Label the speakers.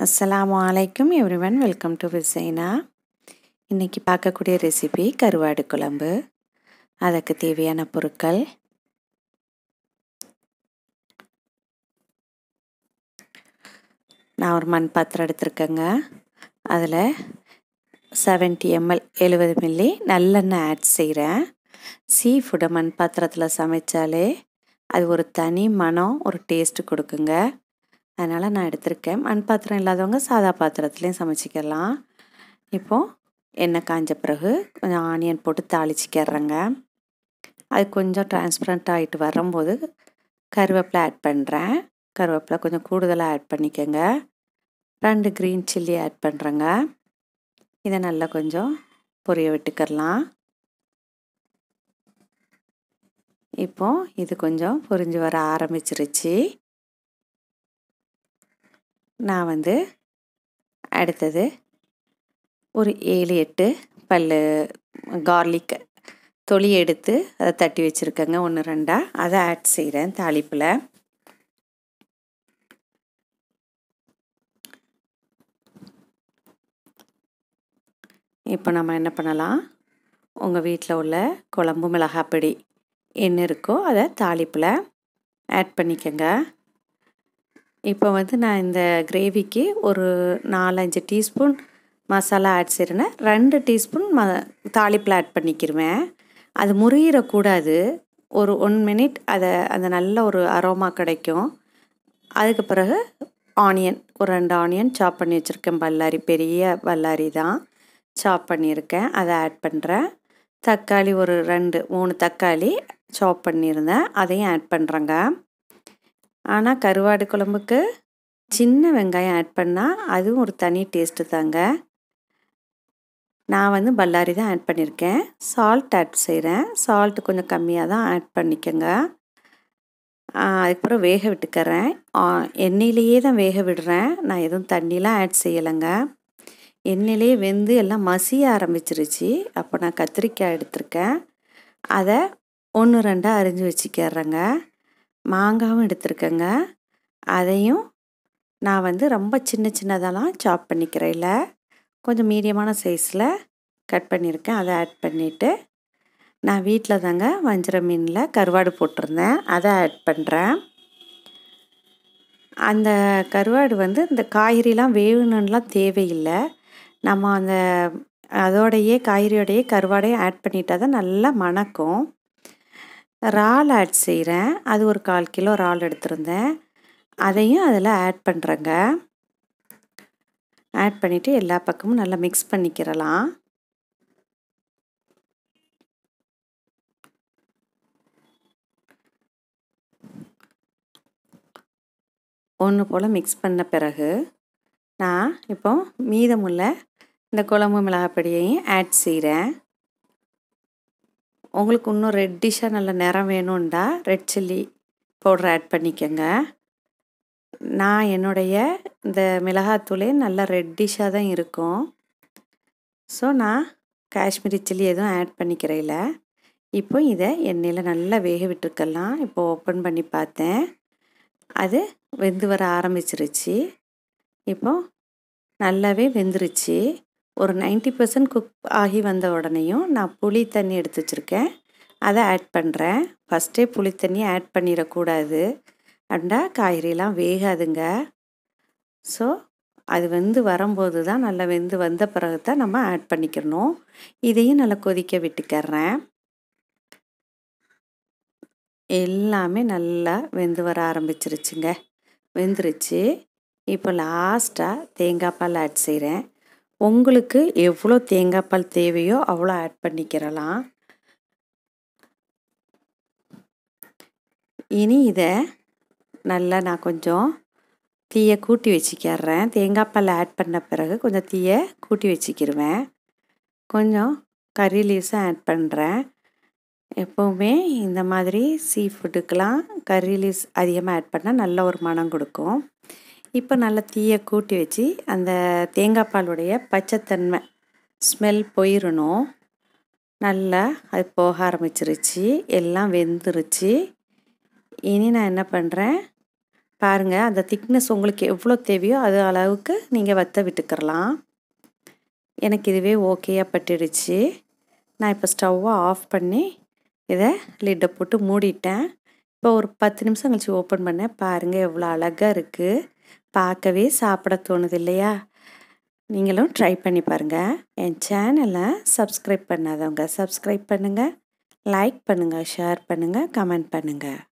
Speaker 1: அஸ்ஸலாமு அலைக்கும் everyone welcome to விசைனா இன்றைக்கி பார்க்கக்கூடிய ரெசிபி கருவாடு குழம்பு அதுக்கு தேவையான பொருட்கள் நான் ஒரு மண் பாத்திரம் எடுத்திருக்கேங்க அதில் செவன்ட்டி எம்எல் எழுபது மில்லி நல்லெண்ணெய் ஆட் செய்கிறேன் சீ ஃபுட்டை மண் பாத்திரத்தில் சமைச்சாலே அது ஒரு தனி மனம் ஒரு டேஸ்ட்டு கொடுக்குங்க அதனால் நான் எடுத்திருக்கேன் மண் பாத்திரம் இல்லாதவங்க சாதா பாத்திரத்துலேயும் சமைச்சிக்கலாம் இப்போது எண்ணெய் காஞ்ச பிறகு கொஞ்சம் ஆனியன் போட்டு தாளிச்சிக்கிறேங்க அது கொஞ்சம் டிரான்ஸ்பரண்ட் ஆகிட்டு வரும்போது கருவேப்பிலை ஆட் பண்ணுறேன் கருவேப்பிலை கொஞ்சம் கூடுதலாக ஆட் பண்ணிக்கோங்க ரெண்டு க்ரீன் சில்லி ஆட் பண்ணுறேங்க இதை நல்லா கொஞ்சம் பொரிய விட்டுக்கிறலாம் இப்போ இது கொஞ்சம் பொரிஞ்சு வர ஆரம்பிச்சிருச்சு நான் வந்து அடுத்தது ஒரு ஏழு எட்டு பல் கார்லிக் தொளி எடுத்து அதை தட்டி வச்சுருக்கேங்க ஒன்று ரெண்டாக அதை ஆட் செய்கிறேன் தாளிப்பில் இப்போ நம்ம என்ன பண்ணலாம் உங்கள் வீட்டில் உள்ள குழம்பு மிளகாப்பொடி என்ன இருக்கோ அதை தாளிப்பில் ஆட் பண்ணிக்கோங்க இப்போ வந்து நான் இந்த கிரேவிக்கு ஒரு நாலஞ்சு டீஸ்பூன் மசாலா ஆட் செய்கிறேன்னா ரெண்டு டீஸ்பூன் ம தாளிப்பில் ஆட் பண்ணிக்கிருவேன் அது முறியிடக்கூடாது ஒரு ஒன் மினிட் அதை அந்த நல்ல ஒரு அரோமா கிடைக்கும் அதுக்கு பிறகு ஆனியன் ஒரு ரெண்டு ஆனியன் சாப் பண்ணி வச்சுருக்கேன் பல்லாரி பெரிய பல்லாரி தான் சாப் பண்ணியிருக்கேன் அதை ஆட் பண்ணுறேன் தக்காளி ஒரு ரெண்டு மூணு தக்காளி சாப் பண்ணியிருந்தேன் அதையும் ஆட் பண்ணுறேங்க ஆனால் கருவாடு குழம்புக்கு சின்ன வெங்காயம் ஆட் பண்ணால் அதுவும் ஒரு தனி டேஸ்ட்டு தாங்க நான் வந்து பல்லாரி தான் ஆட் பண்ணியிருக்கேன் சால்ட் ஆட் செய்கிறேன் சால்ட்டு கொஞ்சம் கம்மியாக தான் ஆட் பண்ணிக்கோங்க அதுக்கப்புறம் வேக விட்டுக்கிறேன் எண்ணெயிலேயே தான் வேக விடுறேன் நான் எதுவும் தண்ணிலாம் ஆட் செய்யலைங்க எண்ணெயிலே வெந்து எல்லாம் மசிய ஆரம்பிச்சிருச்சு அப்போ நான் கத்திரிக்காய் எடுத்திருக்கேன் அதை ஒன்று ரெண்டாக அரிஞ்சு வச்சுக்கிறேங்க மாங்காவும் எடுத்திருக்கேங்க அதையும் நான் வந்து ரொம்ப சின்ன சின்னதெல்லாம் சாப் பண்ணிக்கிறேன் இல்லை கொஞ்சம் மீடியமான சைஸில் கட் பண்ணியிருக்கேன் அதை ஆட் பண்ணிவிட்டு நான் வீட்டில் தாங்க வஞ்சிர மீனில் கருவாடு போட்டிருந்தேன் அதை ஆட் பண்ணுறேன் அந்த கருவாடு வந்து இந்த காய்கறிலாம் வேகணுன்னெலாம் தேவையில்லை நம்ம அந்த அதோடையே காய்கறியோடையே கருவாடையும் ஆட் பண்ணிட்டா தான் நல்லா மணக்கும் இறால் ஆட் செய்கிறேன் அது ஒரு கால் கிலோ இறால் எடுத்திருந்தேன் அதையும் அதில் ஆட் பண்ணுறேங்க ஆட் பண்ணிவிட்டு எல்லா பக்கமும் நல்லா மிக்ஸ் பண்ணிக்கிறலாம் ஒன்று போல் மிக்ஸ் பண்ண பிறகு நான் இப்போ மீதமுள்ள இந்த குழம்பு மிளகாப்பொடியையும் ஆட் செய்கிறேன் உங்களுக்கு இன்னும் ரெட்டிஷாக நல்ல நிறம் வேணும்டா ரெட் சில்லி பவுடர் ஆட் பண்ணிக்கோங்க நான் என்னுடைய இந்த மிளகாத்தூளே நல்லா ரெட்டிஷாக தான் இருக்கும் ஸோ நான் காஷ்மீரி சில்லி எதுவும் ஆட் பண்ணிக்கிறேன் இப்போ இதை எண்ணெயில் நல்லா வேக விட்டுருக்கலாம் இப்போ ஓப்பன் பண்ணி பார்த்தேன் அது வெந்து வர ஆரம்பிச்சிருச்சு இப்போ நல்லாவே வெந்துருச்சு ஒரு நைன்ட்டி பர்சன்ட் குக் ஆகி வந்த உடனேயும் நான் புளி தண்ணி எடுத்து வச்சுருக்கேன் அதை ஆட் பண்ணுறேன் ஃபஸ்ட்டே புளி தண்ணி ஆட் பண்ணிடக்கூடாது அண்டா காய்கறிலாம் வேகாதுங்க ஸோ அது வெந்து வரும்போது தான் நல்லா வெந்து வந்த பிறகு தான் நம்ம ஆட் பண்ணிக்கணும் இதையும் நல்லா கொதிக்க விட்டுக்கிறேன் எல்லாமே நல்லா வெந்து வர ஆரம்பிச்சிருச்சுங்க வெந்துருச்சு இப்போ லாஸ்ட்டாக தேங்காய் பால் ஆட் செய்கிறேன் உங்களுக்கு எவ்வளோ தேங்காய் பால் தேவையோ அவ்வளோ ஆட் பண்ணிக்கிறலாம் இனி இதை நல்லா நான் கொஞ்சம் தீயை கூட்டி வச்சுக்கிறேன் தேங்காய் பால் ஆட் பண்ண பிறகு கொஞ்சம் தீயை கூட்டி வச்சுக்கிடுவேன் கொஞ்சம் கறி லீவ்ஸும் ஆட் பண்ணுறேன் எப்போவுமே இந்த மாதிரி சீ ஃபுட்டுக்கெலாம் கறி லீவ்ஸ் அதிகமாக ஆட் பண்ணால் நல்ல ஒரு மனம் கொடுக்கும் இப்போ நல்லா தீயை கூட்டி வச்சு அந்த தேங்காய் பாலுடைய பச்சைத்தன்மை ஸ்மெல் போயிடணும் நல்லா அது போக ஆரம்பிச்சிருச்சு எல்லாம் வெந்துருச்சு இனி நான் என்ன பண்ணுறேன் பாருங்கள் அந்த திக்னஸ் உங்களுக்கு எவ்வளோ தேவையோ அது அளவுக்கு நீங்கள் வத்த விட்டுக்கிறலாம் எனக்கு இதுவே ஓகேயாக பட்டுடுச்சு நான் இப்போ ஸ்டவ்வை ஆஃப் பண்ணி இதை லிட்டை போட்டு மூடிட்டேன் இப்போ ஒரு பத்து நிமிஷம் கழிச்சு ஓப்பன் பண்ணேன் பாருங்கள் எவ்வளோ அழகாக இருக்குது பார்க்கவே சாப்பிட தோணுது இல்லையா நீங்களும் ட்ரை பண்ணி பாருங்கள் என் சேனலை சப்ஸ்கிரைப் பண்ணாதவங்க சப்ஸ்கிரைப் பண்ணுங்கள் லைக் பண்ணுங்கள் ஷேர் பண்ணுங்கள் கமெண்ட் பண்ணுங்கள்